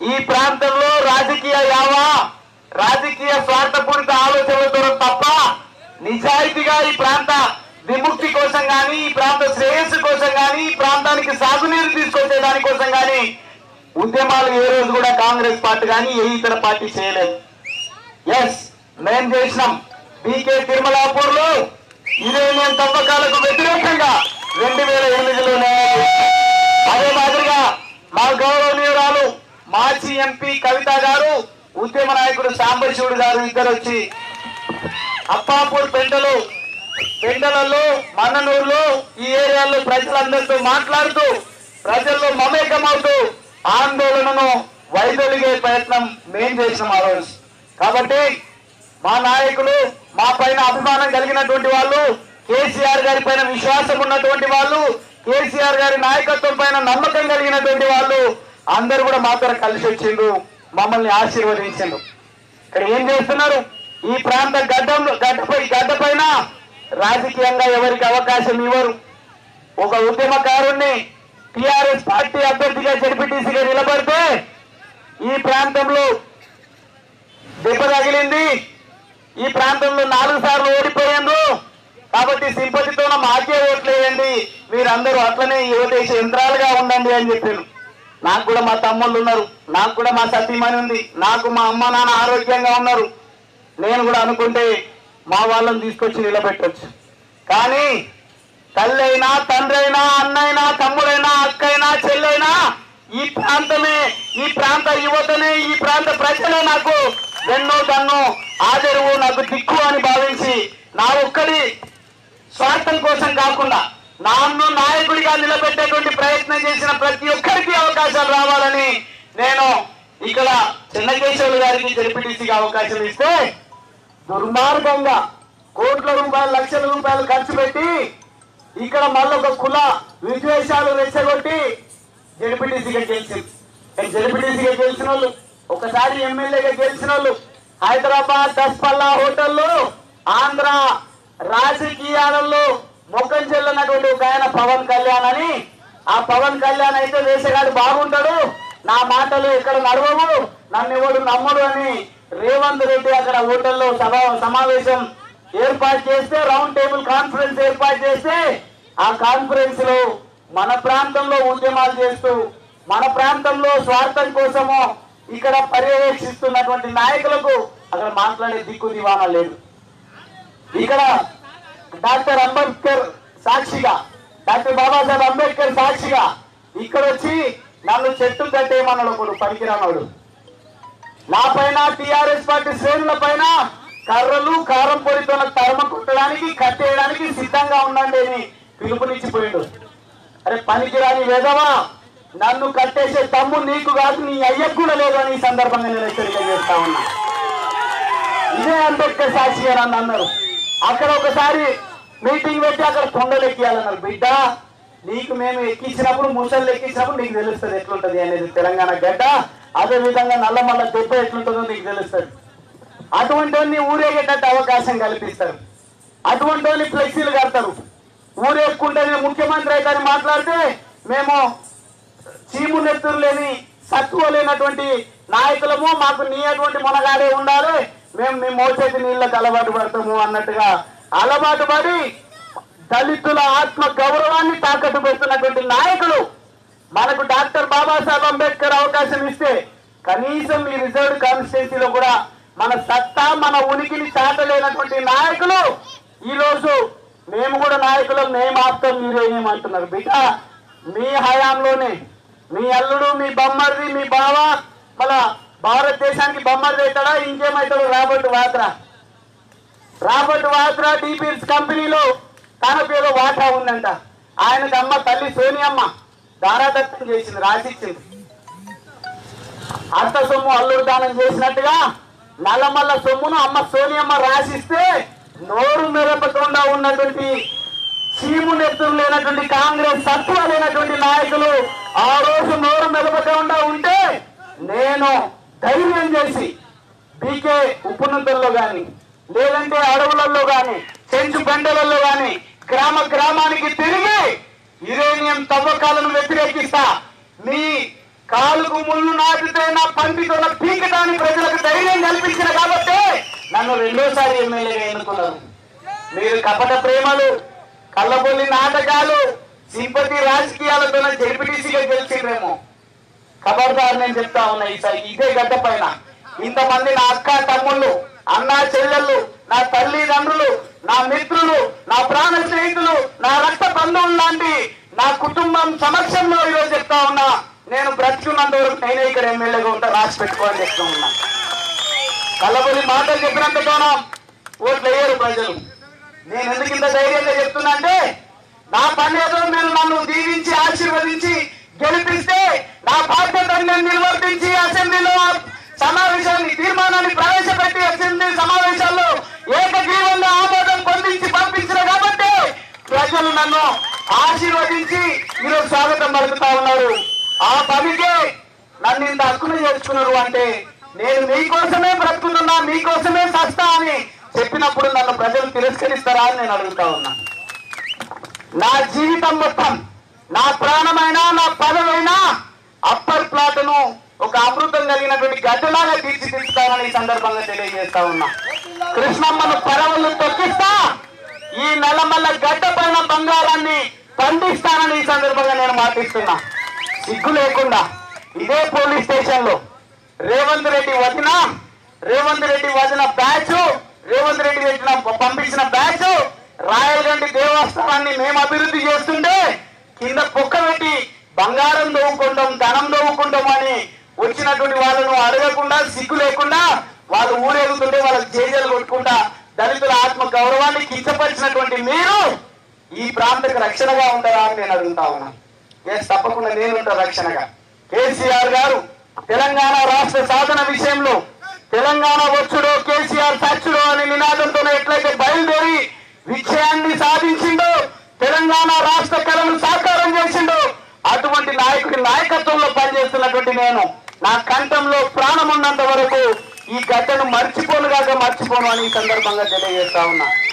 ఈ ప్రాంతంలో రాజకీయ యావా రాజకీయ స్వార్థపూరిత ఆలోచనలతో తప్ప నిజాయితీగా ఈ ప్రాంత విముక్తి కోసం గాని ఈ ప్రాంత శ్రేయస్సు కోసం గాని ఈ ప్రాంతానికి సాగునీరు తీసుకొచ్చే దానికోసం గాని ఉద్యమాలు ఏ రోజు కూడా కాంగ్రెస్ పార్టీ కానీ ఏ ఇతర పార్టీ చేయలేదు ఎస్ మేం చేసినాం బీకే తిరుమలాపూర్ లో యురేనియం తవ్వకాలకు వ్యతిరేకంగా రెండు వేల ఎనిమిదిలోనే అదే మాదిరిగా మా గౌరవనీయురాలు మాజీ ఎంపీ కవిత గారు ఉద్యమ నాయకుడు సాంబశివుడు గారు ఇద్దరు వచ్చి అప్పాపూర్ పెంటలు పెంటలలో మన్ననూరులో ఈ ఏరియాలో ప్రజలందరితో మాట్లాడుతూ ప్రజల్లో మమేకమవుతూ ఆందోళనను వైదొలిగే ప్రయత్నం మేం చేసినాం ఆ రోజు కాబట్టి మా నాయకులు మా పైన అభిమానం కలిగినటువంటి వాళ్ళు కేసీఆర్ గారి పైన విశ్వాసం ఉన్నటువంటి వాళ్ళు కేసీఆర్ గారి నాయకత్వం పైన నమ్మకం కలిగినటువంటి వాళ్ళు అందరూ కూడా మాతో కలిసి వచ్చిండ్రు మమ్మల్ని ఆశీర్వదించిండ్రు ఇక్కడ ఏం చేస్తున్నారు ఈ ప్రాంత గడ్డం గడ్డపై గడ్డ పైన రాజకీయంగా ఎవరికి అవకాశం ఇవ్వరు ఒక ఉద్యమకారుణ్ణి టిఆర్ఎస్ పార్టీ అభ్యర్థిగా జడ్పీటీసీగా నిలబడితే ఈ ప్రాంతంలో దెబ్బ తగిలింది ఈ ప్రాంతంలో నాలుగు సార్లు ఓడిపోయిండ్రు కాబట్టి సింపతితో మాకే ఓట్లు వేయండి మీరందరూ అట్లనే యువదేశ యంత్రాలుగా ఉండండి అని చెప్పారు నాకు కూడా మా తమ్ముళ్ళు ఉన్నారు నాకు కూడా మా సతీమణి ఉంది నాకు మా అమ్మ నాన్న ఆరోగ్యంగా ఉన్నారు నేను కూడా అనుకుంటే మా వాళ్ళని తీసుకొచ్చి నిలబెట్టొచ్చు కానీ తల్లి అయినా తండ్రి అయినా అన్నైనా తమ్ముడైనా అక్కైనా చెల్లైనా ఈ ప్రాంతమే ఈ ప్రాంత యువతనే ఈ ప్రాంత ప్రజలే నాకు వెన్నో దన్ను ఆదరువు నాకు దిక్కు అని భావించి నా ఒక్కడి స్వార్థం కోసం కాకుండా నాన్ను నాయకుడిగా నిలబెట్టేటువంటి ప్రయత్నం చేసిన ప్రతి ఒక్కరికి అవకాశాలు రావాలని నేను ఇక్కడ చిన్నకేశ్వరులు గారికి జడ్పీటీసీగా అవకాశం ఇస్తే దుర్మార్గంగా కోట్ల రూపాయలు లక్షల రూపాయలు ఖర్చు పెట్టి ఇక్కడ మళ్ళొక కుల విద్వేషాలు రెచ్చగొట్టి జడ్పీటీసీగా గెలిచింది జడ్పీటీసీగా గెలిచిన వాళ్ళు ఒకసారి ఎమ్మెల్యేగా గెలిచిన వాళ్ళు హైదరాబాద్ దస్పల్లా హోటల్లో ఆంధ్ర రాజకీయాలలో ముఖం చెల్లనటువంటి ఒక ఆయన పవన్ కళ్యాణ్ అని ఆ పవన్ కళ్యాణ్ అయితే వేసగాడు బాగుంటాడు నా మాటలు ఇక్కడ నడవవు నన్ను ఎవడు నమ్మడు అని రేవంత్ రెడ్డి అక్కడ హోటల్లో సభ సమావేశం ఏర్పాటు చేస్తే రౌండ్ టేబుల్ కాన్ఫరెన్స్ ఏర్పాటు చేస్తే ఆ కాన్ఫరెన్స్ లో మన ప్రాంతంలో ఉద్యమాలు చేస్తూ మన ప్రాంతంలో స్వార్థం కోసము ఇక్కడ పర్యవేక్షిస్తున్నటువంటి నాయకులకు అక్కడ మాట్లాడే దిక్కు దివానా లేదు ఇక్కడ డాక్టర్ అంబేద్కర్ సాక్షిగా డాక్టర్ బాబాసాహెబ్ అంబేద్కర్ సాక్షిగా ఇక్కడ వచ్చి నన్ను చెట్టు కట్టేయమన్నాడు ఒకడు పనికిరానోడు నా పైన టిఆర్ఎస్ పార్టీ శ్రేణుల పైన కర్రలు కారం పొడితో తరమ కుట్టడానికి కట్టేయడానికి సిద్ధంగా ఉండండి అని పిలుపునిచ్చిపోయిండు అరే పనికిరాని వెధవా నన్ను కట్టేసే తమ్ము నీకు కాదు నీ అయ్యకు కూడా లేదు అని ఈ సందర్భంగా నేను హెచ్చరిక చేస్తా ఉన్నా ఇదే అంబేద్కర్ సాక్షి అని నన్ను అన్నారు అక్కడ ఒకసారి మీటింగ్ పెట్టి అక్కడ కొండలు ఎక్కియాలన్నారు బిడ్డ నీకు మేము ఎక్కించినప్పుడు ముసళ్ళు ఎక్కించినప్పుడు నీకు తెలుస్తుంది ఎట్లుంటది అనేది తెలంగాణ గడ్డ అదే విధంగా నల్లమల్ల దెబ్బ ఎట్లుంటుందో నీకు తెలుస్తుంది అటువంటి వాడిని ఊరేగేటట్టు అవకాశం కల్పిస్తారు అటువంటి వాడిని ఫ్లెక్సీలు కడతారు ఊరేసుకుంటేనే ముఖ్యమంత్రి అయితే అని మాట్లాడితే మేము చీము నెత్తురు లేని సత్తువ లేనటువంటి నాయకులము మాకు నీ అటువంటి మునగాడే ఉండాలి మేము మీ మోచేతి నీళ్ళకి అలవాటు పడతాము అన్నట్టుగా అలవాటు పడి దళితుల ఆత్మ గౌరవాన్ని తాకట్టు పెడుతున్నటువంటి నాయకులు మనకు డాక్టర్ బాబాసాహెబ్ అంబేద్కర్ అవకాశం ఇస్తే కనీసం ఈ రిజర్వ్డ్ కాన్స్టిట్యున్సీలో కూడా మన సత్తా మన ఉనికిని చాటలేనటువంటి నాయకులు ఈ రోజు మేము కూడా నాయకులం మేము ఆపుతాం మీరేమేమంటున్నారు బిడ్డ మీ హయాంలోనే మీ అల్లుడు మీ బొమ్మరిది మీ బావ మళ్ళా భారతదేశానికి బొమ్మరిది అవుతాడా ఇంకేమవుతాడు Robert Vadra Robert Vadra DPS కంపెనీలో తనకు ఏదో వాటా ఉందంట ఆయనకు అమ్మ తల్లి సోనియమ్మ దారాదత్తం చేసింది రాసిచ్చింది అత్త సొమ్ము అల్లుడు దానం చేసినట్టుగా నల్లమల్ల సొమ్మును అమ్మ సోనియమ్మ రాసిస్తే నోరు మెరపకుండా ఉన్నటువంటి చీము నెత్తులు లేనటువంటి కాంగ్రెస్ సత్వ లేనటువంటి నాయకులు ఆ రోజు నోరు మెరపకుండా ఉంటే నేను ధైర్యం చేసి బీకే ఉపనతుల్లో గాని లేదంటే అడవులలో గాని చెంచు బండలలో గాని గ్రామ గ్రామానికి తిరిగి యురేనియం తవ్వకాలను వ్యతిరేకిస్తా మీ కాలుకు ముళ్ళు నాటితే నా పంపితో పీకటాన్ని ప్రజలకు ధైర్యం కల్పించిన కాబట్టి నన్ను రెండోసారి ఎమ్మెల్యేగా ఎన్నుకున్నారు మీరు కపట ప్రేమలు కళ్ళబొల్లి నాటకాలు సింపతి రాజకీయాలతో జడ్పీటీసీగా గెలిచిండ్రేమో ఖబర్దార్ నేను చెప్తా ఉన్నా ఈసారి ఇదే గడ్డ పైన ఇంతమంది నా అక్క తమ్ముళ్ళు అన్న చెల్లెళ్ళు నా తల్లిదండ్రులు నా మిత్రులు నా ప్రాణ స్నేహితులు నా రక్త బంధువులు లాంటి నా కుటుంబం సమక్షంలో ఈరోజు చెప్తా ఉన్నా నేను బ్రతుకున్నంత వరకు నేనే ఇక్కడ ఎమ్మెల్యేగా ఉంటా రాసి పెట్టుకోవాలని చెప్తా ఉన్నా కళ్ళబొల్లి మాటలు చెప్పినంతగానో ఓట్లు వేయరు ప్రజలు నేను ఎందుకు ఇంత ధైర్యంగా చెప్తున్నా అంటే నా పని ఏదో మీరు నన్ను దీవించి ఆశీర్వదించి గెలిపిస్తే నా బాధ్యతను నేను నిర్వర్తించి అసెంబ్లీలో సమావేశాన్ని తీర్మానాన్ని ప్రవేశపెట్టి అసెంబ్లీ సమావేశాల్లో ఏకగ్రీవంగా ఆమోదం పొందించి పంపించిన కాబట్టి ప్రజలు నన్ను ఆశీర్వదించి ఈరోజు స్వాగతం పలుకుతా ఉన్నారు ఆ పనికే నన్ను ఇంత హక్కును చేర్చుకున్నారు అంటే నేను మీకోసమే బ్రతుకుతున్నా మీకోసమే సస్తా అని చెప్పినప్పుడు నన్ను ప్రజలు తిరస్కరిస్తారా అని నేను అడుగుతా ఉన్నా నా జీవితం మొత్తం నా ప్రాణమైన నా పదవైనా అప్పర్ ప్లాట్ను ఒక అమృతం కలిగినటువంటి గడ్డలాగా తీర్చిదిద్దుతానని ఈ సందర్భంగా తెలియజేస్తా ఉన్నా కృష్ణమ్మను పరవళ్ళు తొక్కిస్తా ఈ నల్లమల్ల గడ్డ పైన బంగారాన్ని పండిస్తానని ఈ సందర్భంగా నేను మాటిస్తున్నా సిగ్గు లేకుండా ఇదే పోలీస్ స్టేషన్ లో రేవంత్ రెడ్డి వదిన రేవంత్ రెడ్డి వదిన బ్యాచ్ రేవంత్ రెడ్డి పెట్టిన పంపించిన బ్యాచ్ రాయలగండి దేవస్థానాన్ని మేము అభివృద్ధి చేస్తుంటే కింద కుక్క పెట్టి బంగారం దవ్వుకుంటాం ధనం దవ్వుకుంటాం అని వచ్చినటువంటి వాళ్ళను అడగకుండా సిగ్గు లేకుండా వాళ్ళు ఊరేగుతుంటే వాళ్ళకి జేజలు కొట్టుకుంటా దళితుల ఆత్మ గౌరవాన్ని కించపరిచినటువంటి మీరు ఈ ప్రాంతకు రక్షణగా ఉంటారా అని నేను అడుగుతా ఉన్నా ఎస్ తప్పకుండా నేను ఉంటా రక్షణగా కేసీఆర్ గారు తెలంగాణ రాష్ట్ర సాధన విషయంలో తెలంగాణ వచ్చుడో కేసీఆర్ సచ్చుడో అనే నినాదంతో ఎట్లయితే బయలుదేరి విజయాన్ని సాధించిండో తెలంగాణ రాష్ట్ర కళను సాకారం చేసిండో అటువంటి నాయకుడి నాయకత్వంలో పనిచేస్తున్నటువంటి నేను నా కంఠంలో ప్రాణం ఉన్నంత వరకు ఈ గడ్డను మర్చిపోను కాక మర్చిపోను అని ఈ సందర్భంగా తెలియజేస్తా ఉన్నా